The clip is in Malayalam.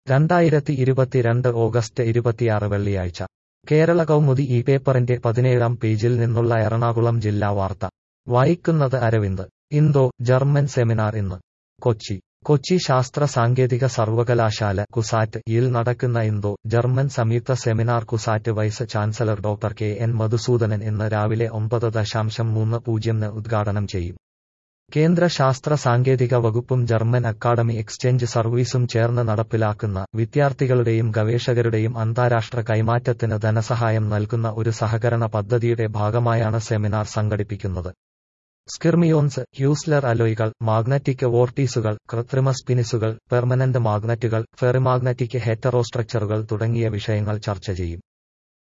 രണ്ടായിരത്തി ഇരുപത്തിരണ്ട് ഓഗസ്റ്റ് ഇരുപത്തിയാറ് വെള്ളിയാഴ്ച കേരള കൗമുദി ഈ പേപ്പറിന്റെ പതിനേഴാം പേജിൽ നിന്നുള്ള എറണാകുളം ജില്ലാ വാർത്ത വായിക്കുന്നത് അരവിന്ദ് ഇന്തോ ജർമ്മൻ സെമിനാർ ഇന്ന് കൊച്ചി കൊച്ചി ശാസ്ത്ര സാങ്കേതിക സർവകലാശാല കുസാറ്റ് യിൽ നടക്കുന്ന ഇന്തോ ജർമ്മൻ സംയുക്ത seminar CUSAT vice chancellor doctor K N Madhusoodanan ഇന്ന് രാവിലെ ഒമ്പത് ദശാംശം മൂന്ന് പൂജ്യംന് ഉദ്ഘാടനം ചെയ്യും കേന്ദ്ര ശാസ്ത്ര സാങ്കേതിക വകുപ്പും ജർമ്മൻ അക്കാഡമി എക്സ്ചേഞ്ച് സർവീസും ചേർന്ന് നടപ്പിലാക്കുന്ന വിദ്യാർത്ഥികളുടെയും ഗവേഷകരുടെയും അന്താരാഷ്ട്ര കൈമാറ്റത്തിന് ധനസഹായം നൽകുന്ന ഒരു സഹകരണ പദ്ധതിയുടെ ഭാഗമായാണ് സെമിനാർ സംഘടിപ്പിക്കുന്നത് സ്കിർമിയോൺസ് ഹ്യൂസ്ലർ അലോയ്കൾ മാഗ്നറ്റിക് വോർട്ടീസുകൾ കൃത്രിമ സ്പിനിസുകൾ പെർമനന്റ് മാഗ്നറ്റുകൾ ഫെറിമാഗ്നറ്റിക് ഹെറ്ററോസ്ട്രക്ചറുകൾ തുടങ്ങിയ വിഷയങ്ങൾ ചർച്ച ചെയ്യും